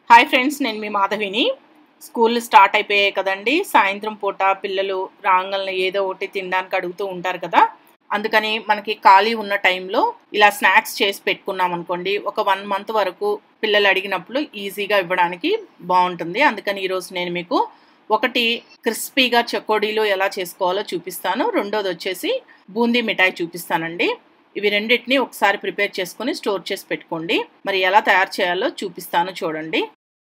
hi friends నేను మీ మాధవిని school start అయిపోయాయి కదండి సాయంత్రం పూట పిల్లలు రాంగల్ని ఏదో ఒకటి తినడానికి అడుగుతూ ఉంటారు కదా అందుకని మనకి ఖాళీ ఉన్న టైంలో ఇలా స్నాక్స్ చేసి పెట్టుకున్నాం అనుకోండి ఒక వన్ మంత్ వరకు పిల్లలు అడిగినప్పుడు ఈజీగా ఇవ్వడానికి బాగుంటుంది అందుకని ఈరోజు నేను మీకు ఒకటి క్రిస్పీగా చెకోడీలు ఎలా చేసుకోవాలో చూపిస్తాను రెండోది వచ్చేసి బూందీ మిఠాయి చూపిస్తానండి ఇవి రెండింటిని ఒకసారి ప్రిపేర్ చేసుకొని స్టోర్ చేసి పెట్టుకోండి మరి ఎలా తయారు చేయాలో చూపిస్తాను చూడండి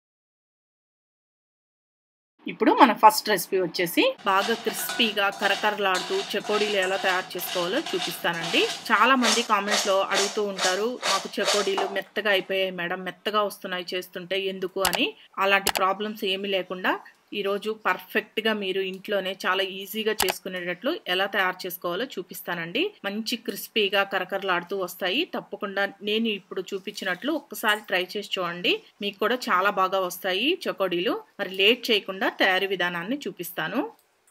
ఇప్పుడు మన ఫస్ట్ రెసిపీ వచ్చేసి బాగా క్రిస్పీగా కరకరలాడుతూ చెకోడీలు ఎలా తయారు చేసుకోవాలో చూపిస్తానండి చాలా మంది కామెంట్స్ లో అడుగుతూ ఉంటారు మాకు చెకోడీలు మెత్తగా అయిపోయాయి మేడం మెత్తగా వస్తున్నాయి చేస్తుంటే ఎందుకు అని అలాంటి ప్రాబ్లమ్స్ ఏమీ లేకుండా ఈరోజు పర్ఫెక్ట్గా మీరు ఇంట్లోనే చాలా ఈజీగా చేసుకునేటట్లు ఎలా తయారు చేసుకోవాలో చూపిస్తానండి మంచి క్రిస్పీగా కరకరలాడుతూ వస్తాయి తప్పకుండా నేను ఇప్పుడు చూపించినట్లు ఒక్కసారి ట్రై చేసి చూడండి మీకు కూడా చాలా బాగా వస్తాయి చకోడీలు మరి లేట్ చేయకుండా తయారీ విధానాన్ని చూపిస్తాను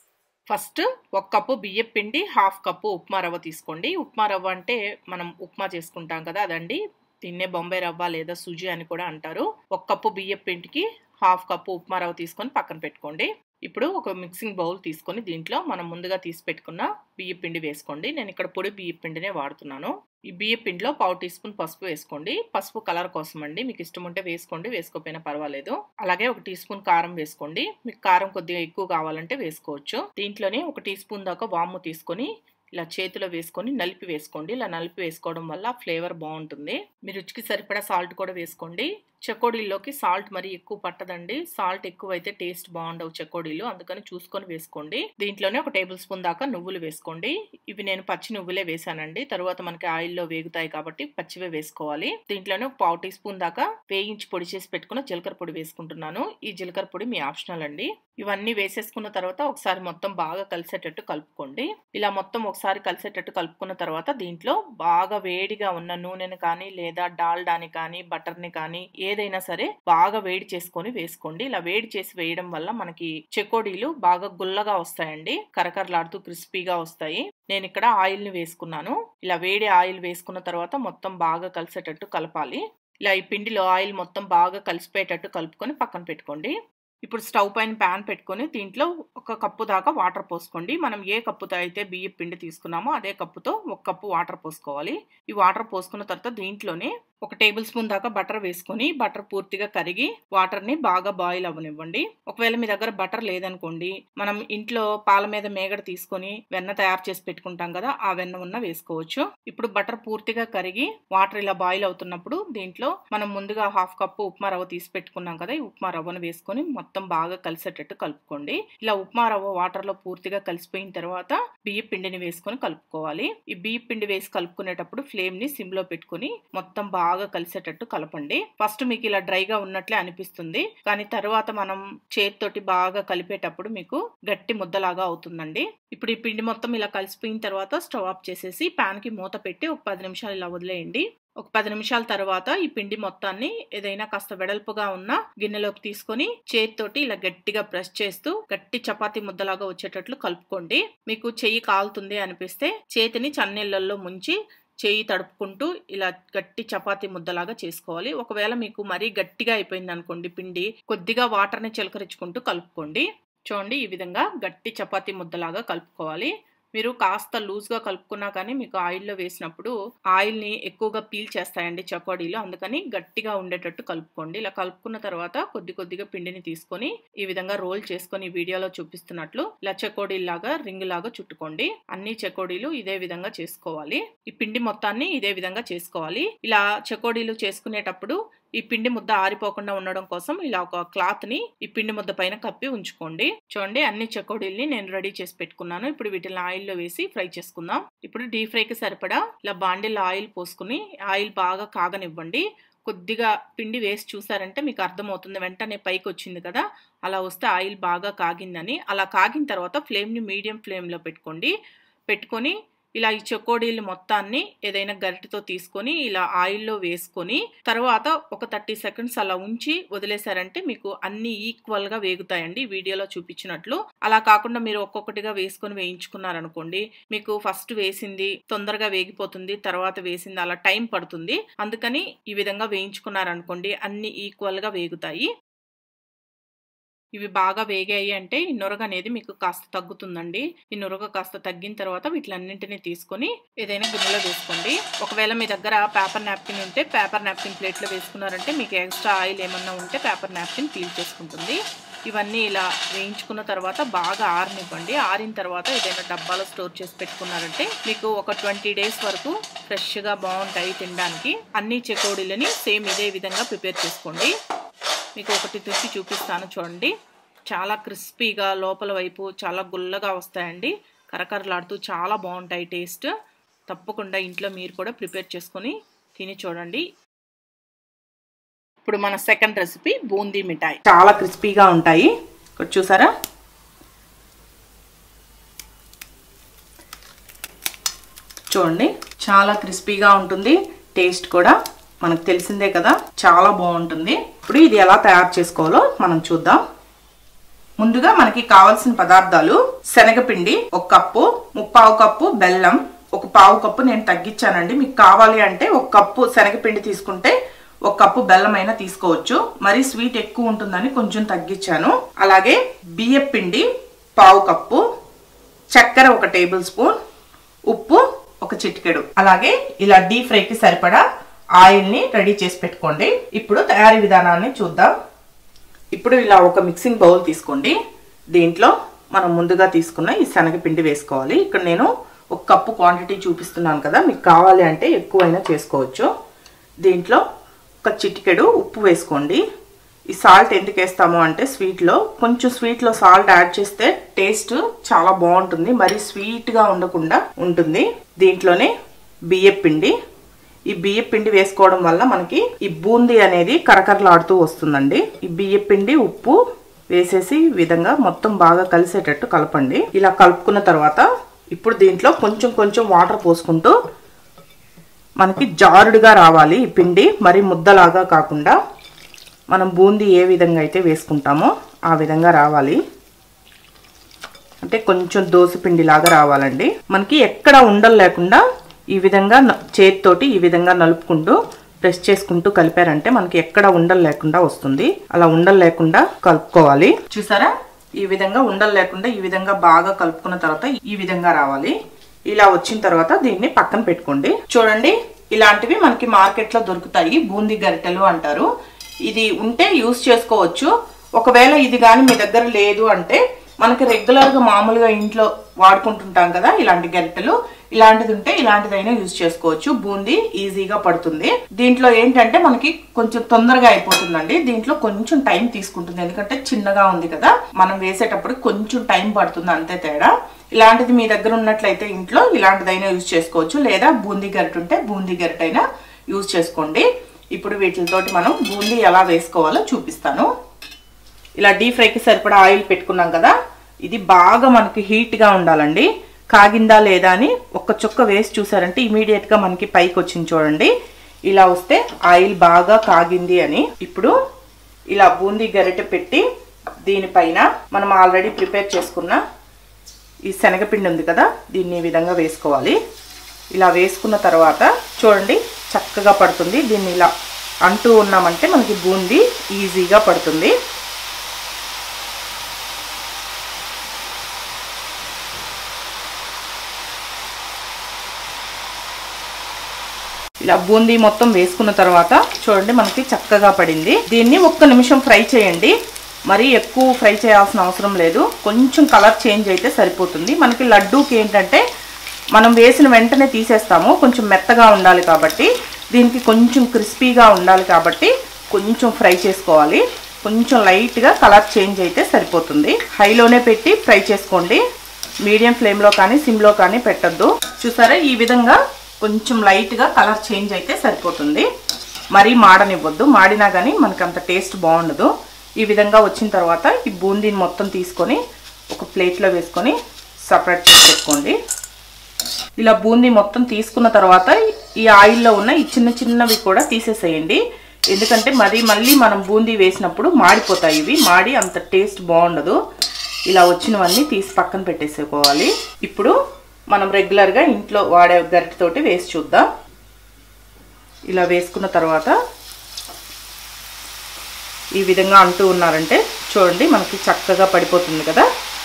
ఫస్ట్ ఒక కప్పు బియ్యం పిండి హాఫ్ కప్పు ఉప్మా రవ్వ తీసుకోండి ఉప్మా రవ్వ అంటే మనం ఉప్మా చేసుకుంటాం కదా అదండి దీన్నే బొంబాయి రవ్వ లేదా సుజి అని కూడా అంటారు ఒక కప్పు బియ్యం పిండికి హాఫ్ కప్పు ఉప్మా రవ్వ తీసుకొని పక్కన పెట్టుకోండి ఇప్పుడు ఒక మిక్సింగ్ బౌల్ తీసుకొని దీంట్లో మనం ముందుగా తీసి పెట్టుకున్న బియ్య పిండి వేసుకోండి నేను ఇక్కడ పొడి బియ్య పిండినే వాడుతున్నాను ఈ బియ్య పిండిలో పావు టీ స్పూన్ పసుపు వేసుకోండి పసుపు కలర్ కోసం అండి మీకు ఇష్టం ఉంటే వేసుకోండి వేసుకోకపోయినా పర్వాలేదు అలాగే ఒక టీ స్పూన్ కారం వేసుకోండి మీకు కారం కొద్దిగా ఎక్కువ కావాలంటే వేసుకోవచ్చు దీంట్లోనే ఒక టీ స్పూన్ దాకా వాము తీసుకొని ఇలా చేతిలో వేసుకొని నలిపి వేసుకోండి ఇలా నలిపి వేసుకోవడం వల్ల ఫ్లేవర్ బాగుంటుంది మీ రుచికి సరిపడా సాల్ట్ కూడా వేసుకోండి చెకోడీల్లోకి సాల్ట్ మరి ఎక్కువ పట్టదండి సాల్ట్ ఎక్కువ అయితే టేస్ట్ బాగుండవు చెకోడీలు అందుకని చూసుకొని వేసుకోండి దీంట్లోనే ఒక టేబుల్ స్పూన్ దాకా నువ్వులు వేసుకోండి ఇవి నేను పచ్చి నువ్వులే వేసానండి తర్వాత మనకి ఆయిల్లో వేగుతాయి కాబట్టి పచ్చివే వేసుకోవాలి దీంట్లోనే ఒక పావు టీ స్పూన్ దాకా వేయించి పొడి చేసి పెట్టుకున్న జీలకర్ర పొడి వేసుకుంటున్నాను ఈ జీలకర్ర పొడి మీ ఆప్షనల్ అండి ఇవన్నీ వేసేసుకున్న తర్వాత ఒకసారి మొత్తం బాగా కలిసేటట్టు కలుపుకోండి ఇలా మొత్తం ఒకసారి కలిసేటట్టు కలుపుకున్న తర్వాత దీంట్లో బాగా వేడిగా ఉన్న నూనెని కానీ లేదా డాల్డాని కానీ బటర్ని కానీ ఏదైనా సరే బాగా వేడి చేసుకొని వేసుకోండి ఇలా వేడి చేసి వేయడం వల్ల మనకి చెకోడీలు బాగా గుల్లగా వస్తాయండి కరకరలాడుతూ క్రిస్పీగా వస్తాయి నేను ఇక్కడ ఆయిల్ ని వేసుకున్నాను ఇలా వేడి ఆయిల్ వేసుకున్న తర్వాత మొత్తం బాగా కలిసేటట్టు కలపాలి ఇలా ఈ పిండిలో ఆయిల్ మొత్తం బాగా కలిసిపోయేటట్టు కలుపుకొని పక్కన పెట్టుకోండి ఇప్పుడు స్టవ్ పైన ప్యాన్ పెట్టుకొని దీంట్లో ఒక కప్పు దాకా వాటర్ పోసుకోండి మనం ఏ కప్పుతో అయితే బియ్య పిండి తీసుకున్నామో అదే కప్పుతో ఒక కప్పు వాటర్ పోసుకోవాలి ఈ వాటర్ పోసుకున్న తర్వాత దీంట్లోనే ఒక టేబుల్ స్పూన్ దాకా బటర్ వేసుకొని బటర్ పూర్తిగా కరిగి వాటర్ని బాగా బాయిల్ అవ్వనివ్వండి ఒకవేళ మీ దగ్గర బటర్ లేదనుకోండి మనం ఇంట్లో పాల మీద మేగడ తీసుకొని వెన్న తయారు చేసి పెట్టుకుంటాం కదా ఆ వెన్న ఉన్న వేసుకోవచ్చు ఇప్పుడు బటర్ పూర్తిగా కరిగి వాటర్ ఇలా బాయిల్ అవుతున్నప్పుడు దీంట్లో మనం ముందుగా హాఫ్ కప్పు ఉప్మా రవ్వ తీసి పెట్టుకున్నాం కదా ఈ ఉప్మా రవ్వను వేసుకొని మొత్తం బాగా కలిసేటట్టు కలుపుకోండి ఇలా ఉప్మా రవ్వ వాటర్ లో పూర్తిగా కలిసిపోయిన తర్వాత బియ్య పిండిని వేసుకొని కలుపుకోవాలి ఈ బియ్య పిండి వేసి కలుపుకునేటప్పుడు ఫ్లేమ్ ని సిమ్ లో పెట్టుకుని మొత్తం బాగా కలిసేటట్టు కలపండి ఫస్ట్ మీకు ఇలా డ్రైగా ఉన్నట్లే అనిపిస్తుంది కానీ తర్వాత మనం చేతితోటి బాగా కలిపేటప్పుడు మీకు గట్టి ముద్దలాగా అవుతుందండి ఇప్పుడు ఈ పిండి మొత్తం ఇలా కలిసిపోయిన తర్వాత స్టవ్ ఆఫ్ చేసేసి ప్యాన్ కి మూత పెట్టి ఒక పది నిమిషాలు ఇలా వదిలేయండి ఒక పది నిమిషాల తర్వాత ఈ పిండి మొత్తాన్ని ఏదైనా కాస్త వెడల్పుగా ఉన్న గిన్నెలోకి తీసుకొని చేతితోటి ఇలా గట్టిగా ప్రెస్ చేస్తూ గట్టి చపాతీ ముద్దలాగా వచ్చేటట్లు కలుపుకోండి మీకు చెయ్యి కాలుతుంది అనిపిస్తే చేతిని చన్నీళ్ళల్లో ముంచి చేయి తడుపుకుంటూ ఇలా గట్టి చపాతీ ముద్దలాగా చేసుకోవాలి ఒకవేళ మీకు మరీ గట్టిగా అయిపోయింది అనుకోండి పిండి కొద్దిగా వాటర్ని చిలకరించుకుంటూ కలుపుకోండి చూడండి ఈ విధంగా గట్టి చపాతీ ముద్దలాగా కలుపుకోవాలి మీరు కాస్త లూజ్గా కలుపుకున్నా కానీ మీకు ఆయిల్లో వేసినప్పుడు ఆయిల్ని ఎక్కువగా పీల్ చేస్తాయండి చకోడీలు అందుకని గట్టిగా ఉండేటట్టు కలుపుకోండి ఇలా కలుపుకున్న తర్వాత కొద్ది కొద్దిగా పిండిని తీసుకొని ఈ విధంగా రోల్ చేసుకొని వీడియోలో చూపిస్తున్నట్లు ఇలా చెకోడీలాగా రింగ్ లాగా చుట్టుకోండి అన్ని చెకోడీలు ఇదే విధంగా చేసుకోవాలి ఈ పిండి మొత్తాన్ని ఇదే విధంగా చేసుకోవాలి ఇలా చెకోడీలు చేసుకునేటప్పుడు ఈ పిండి ముద్ద ఆరిపోకుండా ఉండడం కోసం ఇలా ఒక క్లాత్ ని ఈ పిండి ముద్ద పైన కప్పి ఉంచుకోండి చూడండి అన్ని చెకోడీల్ని నేను రెడీ చేసి పెట్టుకున్నాను ఇప్పుడు వీటిని ఆయిల్లో వేసి ఫ్రై చేసుకుందాం ఇప్పుడు డీప్ ఫ్రైకి సరిపడా ఇలా బాండిల్ ఆయిల్ పోసుకుని ఆయిల్ బాగా కాగనివ్వండి కొద్దిగా పిండి వేసి చూసారంటే మీకు అర్థమవుతుంది వెంటనే పైకి వచ్చింది కదా అలా వస్తే ఆయిల్ బాగా కాగిందని అలా కాగిన తర్వాత ఫ్లేమ్ని మీడియం ఫ్లేమ్లో పెట్టుకోండి పెట్టుకొని ఇలా ఈ చెకోడీలు మొత్తాన్ని ఏదైనా గరిటెతో తీసుకొని ఇలా ఆయిల్లో వేసుకొని తర్వాత ఒక థర్టీ సెకండ్స్ అలా ఉంచి వదిలేశారంటే మీకు అన్ని ఈక్వల్ గా వేగుతాయండి వీడియోలో చూపించినట్లు అలా కాకుండా మీరు ఒక్కొక్కటిగా వేసుకొని వేయించుకున్నారనుకోండి మీకు ఫస్ట్ వేసింది తొందరగా వేగిపోతుంది తర్వాత వేసింది అలా టైం పడుతుంది అందుకని ఈ విధంగా వేయించుకున్నారనుకోండి అన్ని ఈక్వల్ గా వేగుతాయి ఇవి బాగా వేగాయి అంటే ఈ నొరగ అనేది మీకు కాస్త తగ్గుతుందండి ఈ నొరగ కాస్త తగ్గిన తర్వాత వీటిలన్నింటినీ తీసుకొని ఏదైనా గిన్నెలో వేసుకోండి ఒకవేళ మీ దగ్గర పేపర్ నాప్కిన్ ఉంటే పేపర్ నాప్కిన్ ప్లేట్లో వేసుకున్నారంటే మీకు ఎక్స్ట్రా ఆయిల్ ఏమన్నా ఉంటే పేపర్ నాప్కిన్ పీల్ చేసుకుంటుంది ఇవన్నీ ఇలా వేయించుకున్న తర్వాత బాగా ఆరనివ్వండి ఆరిన తర్వాత ఏదైనా డబ్బాలో స్టోర్ చేసి పెట్టుకున్నారంటే మీకు ఒక ట్వంటీ డేస్ వరకు ఫ్రెష్గా బాగుంటాయి తినడానికి అన్ని చెకోడీలని సేమ్ ఇదే విధంగా ప్రిపేర్ చేసుకోండి మీకు ఒకటి తెచ్చి చూపిస్తాను చూడండి చాలా క్రిస్పీగా లోపల వైపు చాలా గుల్లగా వస్తాయండి కరకరలాడుతూ చాలా బాగుంటాయి టేస్ట్ తప్పకుండా ఇంట్లో మీరు కూడా ప్రిపేర్ చేసుకొని తిని చూడండి ఇప్పుడు మన సెకండ్ రెసిపీ బూందీ మిఠాయి చాలా క్రిస్పీగా ఉంటాయి ఇక్కడ చూసారా చూడండి చాలా క్రిస్పీగా ఉంటుంది టేస్ట్ కూడా మనకు తెలిసిందే కదా చాలా బాగుంటుంది ఇప్పుడు ఇది ఎలా తయారు చేసుకోవాలో మనం చూద్దాం ముందుగా మనకి కావాల్సిన పదార్థాలు శనగపిండి ఒక కప్పు ముప్పావు కప్పు బెల్లం ఒక పావు కప్పు నేను తగ్గించానండి మీకు కావాలి అంటే ఒక కప్పు శనగపిండి తీసుకుంటే ఒక కప్పు బెల్లం అయినా తీసుకోవచ్చు మరి స్వీట్ ఎక్కువ ఉంటుందని కొంచెం తగ్గించాను అలాగే బియ్యం పిండి పావు కప్పు చక్కెర ఒక టేబుల్ స్పూన్ ఉప్పు ఒక చిటికెడు అలాగే ఇలా డీప్ ఫ్రైకి సరిపడా ఆయిల్ ని రెడీ చేసి పెట్టుకోండి ఇప్పుడు తయారీ విధానాన్ని చూద్దాం ఇప్పుడు ఇలా ఒక మిక్సింగ్ బౌల్ తీసుకోండి దీంట్లో మనం ముందుగా తీసుకున్న ఈ శనగపిండి వేసుకోవాలి ఇక్కడ నేను ఒక కప్పు క్వాంటిటీ చూపిస్తున్నాను కదా మీకు కావాలి అంటే ఎక్కువైనా చేసుకోవచ్చు దీంట్లో ఒక చిటికెడు ఉప్పు వేసుకోండి ఈ సాల్ట్ ఎందుకు వేస్తాము అంటే స్వీట్లో కొంచెం స్వీట్లో సాల్ట్ యాడ్ చేస్తే టేస్ట్ చాలా బాగుంటుంది మరి స్వీట్గా ఉండకుండా ఉంటుంది దీంట్లోనే బియ్యం పిండి ఈ బియ్య పిండి వేసుకోవడం వల్ల మనకి ఈ బూందీ అనేది కరకరలాడుతూ వస్తుందండి ఈ బియ్య పిండి ఉప్పు వేసేసి ఈ విధంగా మొత్తం బాగా కలిసేటట్టు కలపండి ఇలా కలుపుకున్న తర్వాత ఇప్పుడు దీంట్లో కొంచెం కొంచెం వాటర్ పోసుకుంటూ మనకి జారుడుగా రావాలి ఈ పిండి మరి ముద్దలాగా కాకుండా మనం బూందీ ఏ విధంగా అయితే వేసుకుంటామో ఆ విధంగా రావాలి అంటే కొంచెం దోసపిండి లాగా రావాలండి మనకి ఎక్కడ ఉండలు లేకుండా ఈ విధంగా చేతితోటి ఈ విధంగా నలుపుకుంటూ ప్రెస్ చేసుకుంటూ కలిపారంటే మనకి ఎక్కడ ఉండలు లేకుండా వస్తుంది అలా ఉండలు లేకుండా కలుపుకోవాలి చూసారా ఈ విధంగా ఉండలు లేకుండా ఈ విధంగా బాగా కలుపుకున్న తర్వాత ఈ విధంగా రావాలి ఇలా వచ్చిన తర్వాత దీన్ని పక్కన పెట్టుకోండి చూడండి ఇలాంటివి మనకి మార్కెట్ లో దొరుకుతాయి బూందీ గరిటెలు అంటారు ఇది ఉంటే యూస్ చేసుకోవచ్చు ఒకవేళ ఇది కానీ మీ దగ్గర లేదు అంటే మనకి రెగ్యులర్ గా మామూలుగా ఇంట్లో వాడుకుంటుంటాం కదా ఇలాంటి గరిటెలు ఇలాంటిది ఉంటే ఇలాంటిదైనా యూజ్ చేసుకోవచ్చు బూందీ ఈజీగా పడుతుంది దీంట్లో ఏంటంటే మనకి కొంచెం తొందరగా అయిపోతుందండి దీంట్లో కొంచెం టైం తీసుకుంటుంది ఎందుకంటే చిన్నగా ఉంది కదా మనం వేసేటప్పుడు కొంచెం టైం పడుతుంది అంతే తేడా ఇలాంటిది మీ దగ్గర ఉన్నట్లయితే ఇంట్లో ఇలాంటిదైనా యూజ్ చేసుకోవచ్చు లేదా బూందీ గరిట ఉంటే బూందీ గరిట అయినా యూజ్ చేసుకోండి ఇప్పుడు వీటితోటి మనం బూందీ ఎలా వేసుకోవాలో చూపిస్తాను ఇలా డీప్ ఫ్రైకి సరిపడా ఆయిల్ పెట్టుకున్నాం కదా ఇది బాగా మనకి హీట్గా ఉండాలండి కాగిందా లేదా అని ఒక్క చుక్క వేసి చూసారంటే ఇమీడియట్గా మనకి పైకి వచ్చింది చూడండి ఇలా వస్తే ఆయిల్ బాగా కాగింది అని ఇప్పుడు ఇలా బూందీ గరిటె పెట్టి దీనిపైన మనం ఆల్రెడీ ప్రిపేర్ చేసుకున్న ఈ శనగపిండి ఉంది కదా దీన్ని ఈ విధంగా వేసుకోవాలి ఇలా వేసుకున్న తర్వాత చూడండి చక్కగా పడుతుంది దీన్ని ఇలా అంటూ ఉన్నామంటే మనకి బూందీ ఈజీగా పడుతుంది ఇలా బూందీ మొత్తం వేసుకున్న తర్వాత చూడండి మనకి చక్కగా పడింది దీన్ని ఒక్క నిమిషం ఫ్రై చేయండి మరీ ఎక్కువ ఫ్రై చేయాల్సిన అవసరం లేదు కొంచెం కలర్ చేంజ్ అయితే సరిపోతుంది మనకి లడ్డూకి ఏంటంటే మనం వేసిన వెంటనే తీసేస్తాము కొంచెం మెత్తగా ఉండాలి కాబట్టి దీనికి కొంచెం క్రిస్పీగా ఉండాలి కాబట్టి కొంచెం ఫ్రై చేసుకోవాలి కొంచెం లైట్గా కలర్ చేంజ్ అయితే సరిపోతుంది హైలోనే పెట్టి ఫ్రై చేసుకోండి మీడియం ఫ్లేమ్లో కానీ సిమ్లో కానీ పెట్టద్దు చూసారా ఈ విధంగా కొంచెం లైట్గా కలర్ చేంజ్ అయితే సరిపోతుంది మరీ మాడనివ్వద్దు మాడినా కానీ మనకు అంత టేస్ట్ బాగుండదు ఈ విధంగా వచ్చిన తర్వాత ఈ బూందీని మొత్తం తీసుకొని ఒక ప్లేట్లో వేసుకొని సపరేట్ చేసి పెట్టుకోండి ఇలా బూందీ మొత్తం తీసుకున్న తర్వాత ఈ ఆయిల్లో ఉన్న ఈ చిన్న చిన్నవి కూడా తీసేసేయండి ఎందుకంటే మరి మళ్ళీ మనం బూందీ వేసినప్పుడు మాడిపోతాయి ఇవి మాడి అంత టేస్ట్ బాగుండదు ఇలా వచ్చినవన్నీ తీసి పక్కన పెట్టేసుకోవాలి ఇప్పుడు మనం రెగ్యులర్గా ఇంట్లో వాడే గరిటెతోటి వేసి చూద్దాం ఇలా వేసుకున్న తర్వాత ఈ విధంగా అంటూ ఉన్నారంటే చూడండి మనకి చక్కగా పడిపోతుంది కదా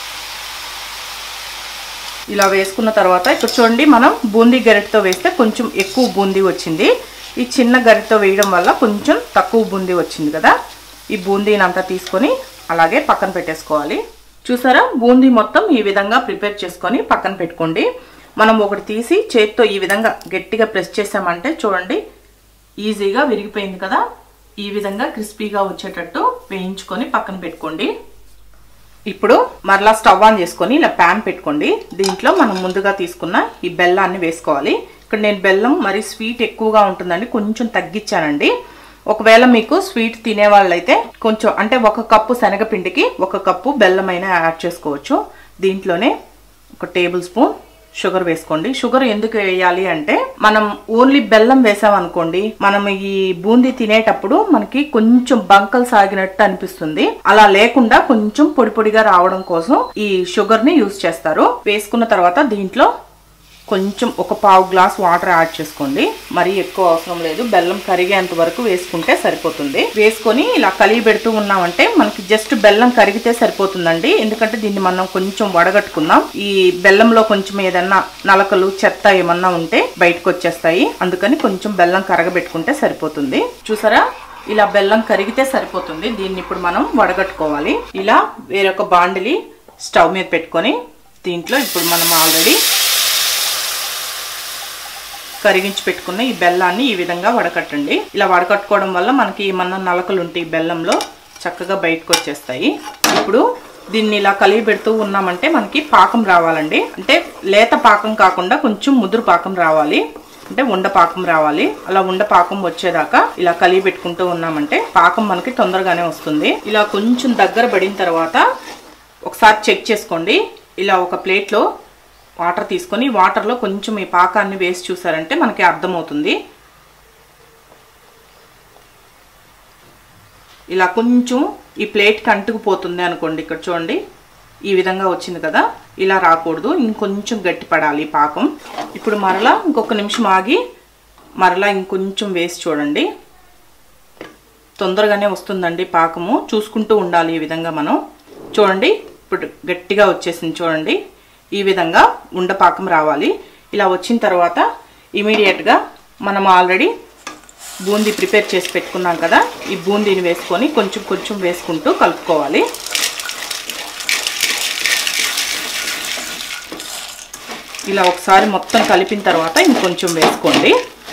ఇలా వేసుకున్న తర్వాత ఇక్కడ చూడండి మనం బూందీ గరిటతో వేస్తే కొంచెం ఎక్కువ బూందీ వచ్చింది ఈ చిన్న గరిటతో వేయడం వల్ల కొంచెం తక్కువ బూందీ వచ్చింది కదా ఈ బూందీని అంతా తీసుకొని అలాగే పక్కన పెట్టేసుకోవాలి చూసారా బూందీ మొత్తం ఈ విధంగా ప్రిపేర్ చేసుకొని పక్కన పెట్టుకోండి మనం ఒకటి తీసి చేత్తో ఈ విధంగా గట్టిగా ప్రెస్ చేసామంటే చూడండి ఈజీగా విరిగిపోయింది కదా ఈ విధంగా క్రిస్పీగా వచ్చేటట్టు వేయించుకొని పక్కన పెట్టుకోండి ఇప్పుడు మరలా స్టవ్ ఆన్ చేసుకొని ఇలా ప్యాన్ పెట్టుకోండి దీంట్లో మనం ముందుగా తీసుకున్న ఈ బెల్లాన్ని వేసుకోవాలి ఇక్కడ నేను బెల్లం మరి స్వీట్ ఎక్కువగా ఉంటుందండి కొంచెం తగ్గించానండి ఒకవేళ మీకు స్వీట్ తినే వాళ్ళైతే కొంచెం అంటే ఒక కప్పు శనగపిండికి ఒక కప్పు బెల్లం అయినా యాడ్ చేసుకోవచ్చు దీంట్లోనే ఒక టేబుల్ స్పూన్ షుగర్ వేసుకోండి షుగర్ ఎందుకు వేయాలి అంటే మనం ఓన్లీ బెల్లం వేసామనుకోండి మనం ఈ బూందీ తినేటప్పుడు మనకి కొంచెం బంకలు సాగినట్టు అనిపిస్తుంది అలా లేకుండా కొంచెం పొడి పొడిగా రావడం కోసం ఈ షుగర్ ని యూజ్ చేస్తారు వేసుకున్న తర్వాత దీంట్లో కొంచెం ఒక పావు గ్లాస్ వాటర్ యాడ్ చేసుకోండి మరీ ఎక్కువ అవసరం లేదు బెల్లం కరిగేంత వరకు వేసుకుంటే సరిపోతుంది వేసుకొని ఇలా కలిగి పెడుతూ ఉన్నామంటే మనకి జస్ట్ బెల్లం కరిగితే సరిపోతుందండి ఎందుకంటే దీన్ని మనం కొంచెం వడగట్టుకుందాం ఈ బెల్లంలో కొంచెం ఏదన్నా నలకలు చెత్త ఏమన్నా ఉంటే బయటకు వచ్చేస్తాయి అందుకని కొంచెం బెల్లం కరగబెట్టుకుంటే సరిపోతుంది చూసారా ఇలా బెల్లం కరిగితే సరిపోతుంది దీన్ని ఇప్పుడు మనం వడగట్టుకోవాలి ఇలా వేరొక బాండిలి స్టవ్ మీద పెట్టుకొని దీంట్లో ఇప్పుడు మనం ఆల్రెడీ కరిగించి పెట్టుకున్న ఈ బెల్లాన్ని ఈ విధంగా వడకట్టండి ఇలా వడకట్టుకోవడం వల్ల మనకి ఏమన్నా నలకలు ఉంటాయి బెల్లంలో చక్కగా బయటకు వచ్చేస్తాయి ఇప్పుడు దీన్ని ఇలా కలిగి పెడుతూ ఉన్నామంటే మనకి పాకం రావాలండి అంటే లేత పాకం కాకుండా కొంచెం ముదురు పాకం రావాలి అంటే ఉండ పాకం రావాలి అలా ఉండ పాకం వచ్చేదాకా ఇలా కలిగి పెట్టుకుంటూ ఉన్నామంటే పాకం మనకి తొందరగానే వస్తుంది ఇలా కొంచెం దగ్గర పడిన తర్వాత ఒకసారి చెక్ చేసుకోండి ఇలా ఒక ప్లేట్లో వాటర్ తీసుకొని వాటర్లో కొంచెం ఈ పాకాన్ని వేసి చూసారంటే మనకి అర్థమవుతుంది ఇలా కొంచెం ఈ ప్లేట్కి అంటుకుపోతుంది అనుకోండి ఇక్కడ చూడండి ఈ విధంగా వచ్చింది కదా ఇలా రాకూడదు ఇంకొంచెం గట్టి పడాలి పాకం ఇప్పుడు మరలా ఇంకొక నిమిషం ఆగి మరలా ఇంకొంచెం వేసి చూడండి తొందరగానే వస్తుందండి పాకము చూసుకుంటూ ఉండాలి ఈ విధంగా మనం చూడండి ఇప్పుడు గట్టిగా వచ్చేసింది చూడండి ఈ విధంగా ఉండపాకం రావాలి ఇలా వచ్చిన తర్వాత ఇమీడియట్గా మనం ఆల్రెడీ బూందీ ప్రిపేర్ చేసి పెట్టుకున్నాం కదా ఈ బూందీని వేసుకొని కొంచెం కొంచెం వేసుకుంటూ కలుపుకోవాలి ఇలా ఒకసారి మొత్తం కలిపిన తర్వాత ఇంకొంచెం వేసుకోండి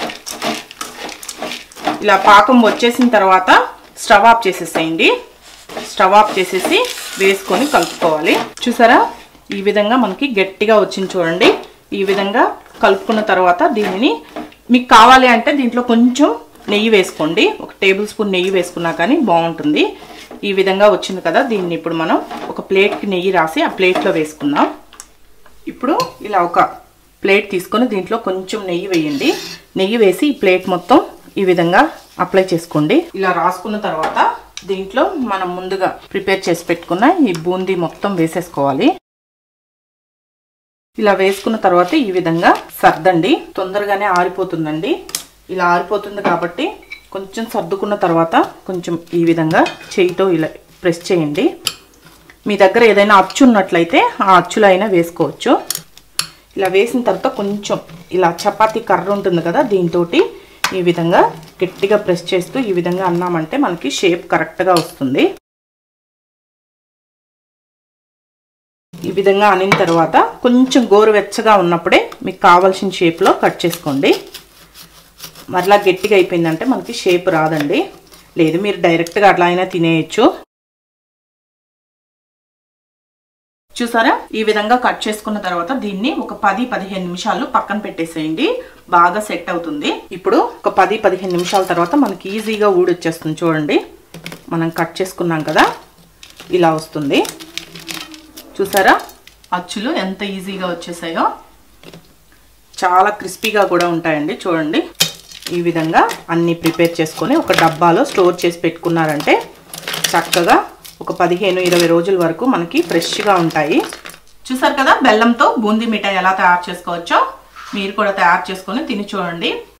ఇలా పాకం వచ్చేసిన తర్వాత స్టవ్ ఆఫ్ చేసేసేయండి స్టవ్ ఆఫ్ చేసేసి వేసుకొని కలుపుకోవాలి చూసారా ఈ విధంగా మనకి గట్టిగా వచ్చింది చూడండి ఈ విధంగా కలుపుకున్న తర్వాత దీనిని మీకు కావాలి అంటే దీంట్లో కొంచెం నెయ్యి వేసుకోండి ఒక టేబుల్ స్పూన్ నెయ్యి వేసుకున్నా కానీ బాగుంటుంది ఈ విధంగా వచ్చింది కదా దీన్ని ఇప్పుడు మనం ఒక ప్లేట్కి నెయ్యి రాసి ఆ ప్లేట్లో వేసుకుందాం ఇప్పుడు ఇలా ఒక ప్లేట్ తీసుకొని దీంట్లో కొంచెం నెయ్యి వేయండి నెయ్యి వేసి ఈ ప్లేట్ మొత్తం ఈ విధంగా అప్లై చేసుకోండి ఇలా రాసుకున్న తర్వాత దీంట్లో మనం ముందుగా ప్రిపేర్ చేసి పెట్టుకున్న ఈ బూందీ మొత్తం వేసేసుకోవాలి ఇలా వేసుకున్న తర్వాత ఈ విధంగా సర్దండి తొందరగానే ఆరిపోతుందండి ఇలా ఆరిపోతుంది కాబట్టి కొంచెం సర్దుకున్న తర్వాత కొంచెం ఈ విధంగా చేయితో ఇలా ప్రెస్ చేయండి మీ దగ్గర ఏదైనా అచ్చు ఉన్నట్లయితే ఆ అచ్చులో అయినా వేసుకోవచ్చు ఇలా వేసిన తర్వాత కొంచెం ఇలా చపాతీ కర్ర ఉంటుంది కదా దీంతో ఈ విధంగా గట్టిగా ప్రెస్ చేస్తూ ఈ విధంగా అన్నామంటే మనకి షేప్ కరెక్ట్గా వస్తుంది ఈ విధంగా అనిన తర్వాత కొంచెం గోరువెచ్చగా ఉన్నప్పుడే మీకు కావాల్సిన షేప్లో కట్ చేసుకోండి మరలా గట్టిగా అయిపోయిందంటే మనకి షేప్ రాదండి లేదు మీరు డైరెక్ట్గా అట్లా అయినా తినేయచ్చు చూసారా ఈ విధంగా కట్ చేసుకున్న తర్వాత దీన్ని ఒక పది పదిహేను నిమిషాలు పక్కన పెట్టేసేయండి బాగా సెట్ అవుతుంది ఇప్పుడు ఒక పది పదిహేను నిమిషాల తర్వాత మనకి ఈజీగా ఊడొచ్చేస్తుంది చూడండి మనం కట్ చేసుకున్నాం కదా ఇలా వస్తుంది చూసారా అచ్చులు ఎంత ఈజీగా వచ్చేసాయో చాలా క్రిస్పీగా కూడా ఉంటాయండి చూడండి ఈ విధంగా అన్ని ప్రిపేర్ చేసుకొని ఒక డబ్బాలో స్టోర్ చేసి పెట్టుకున్నారంటే చక్కగా ఒక పదిహేను ఇరవై రోజుల వరకు మనకి ఫ్రెష్గా ఉంటాయి చూసారు కదా బెల్లంతో బూందీ మిఠాయి ఎలా తయారు చేసుకోవచ్చో మీరు కూడా తయారు చేసుకొని తిని చూడండి